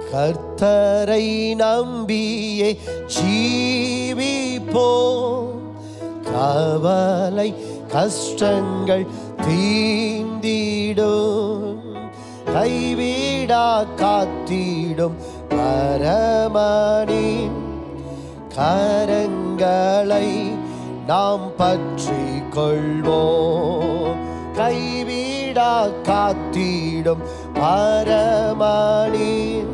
கர்த்தரை நம்பியே ஜீவிப்போம் கவலை கஷ்டங்கள் தீந்திடும் கைவிடா காத்திடும் பரமனின் கரங்களை நாம் பற்றி கொள்வோம் கைவிடா காத்திடும் பரமனின்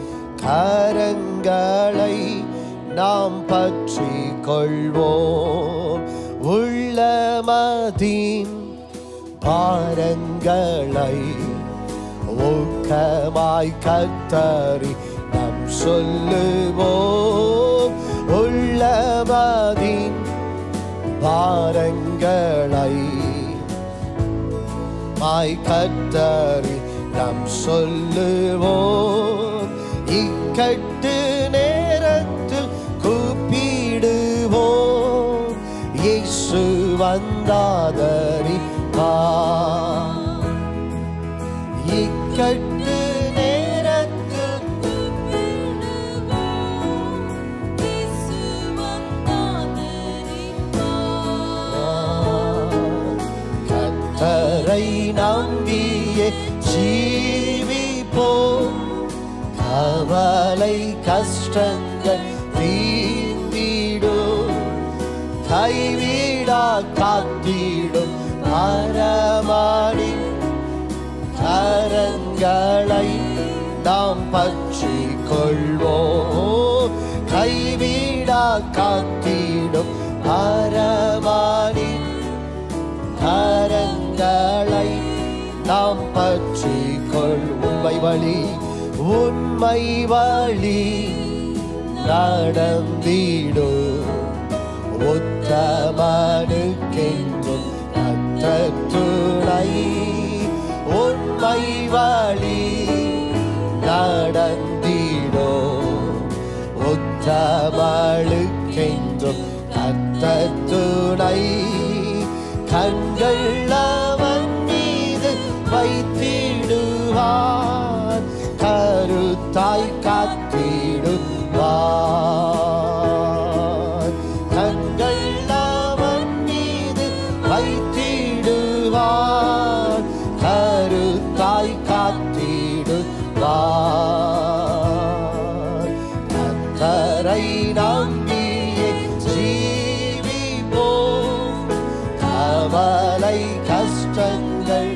கரங்களை நாம் பற்றி கொள்வோம் உள்ளமதின் பாரங்களை ஊக்கமாய் கத்தரி நாம் சொல்லுவோம் உள்ளமதின் பாரங்களை மாய் கத்தரி நாம் சொல்லுவோம் இக்கட்டு நேரத்தில் கூப்பிடுவோம் இயேசு வந்தாதரி இக்கட்டு நேரத்தில் கத்தரை நம்பியே ஜீவிப்போம் கவலை கஷ்டங்கள் தீந்திடும் கைவிடா காத்திடும் பரமானி கரங்களை நாம் பற்றி கொள்வோம் கைவிடா காத்திடும் பரமானி கரங்களை நாம் பற்றி கொள் உண்மை வழி உண்மை வழி நடந்திடும் உத்தமனுக்கென்றும் துணை உண்மை வழி நடந்திடும் உத்தமனுக்கென்றும் துணை கண்கள் அவன் மீது வைத்திடுவார் கருத்தாய் காத்திடுவார் கண்கள் அவன் மீது வைத்திடுவார் கருத்தாய் காத்திடுவார் கத்தரை நம்பியே ஜீவிப்போம் கவலை கஷ்டங்கள்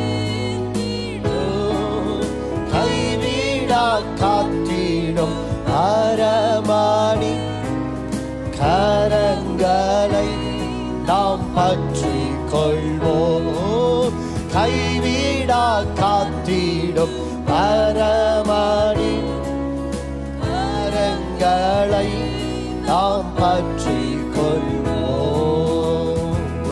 கைவிடா காத்திடும் அரமாணி கரங்களை நாம் பற்றி கொள்வோம் கைவிடா காத்திடும் பரமணி கரங்களை நாம் பற்றி கொள்வோம்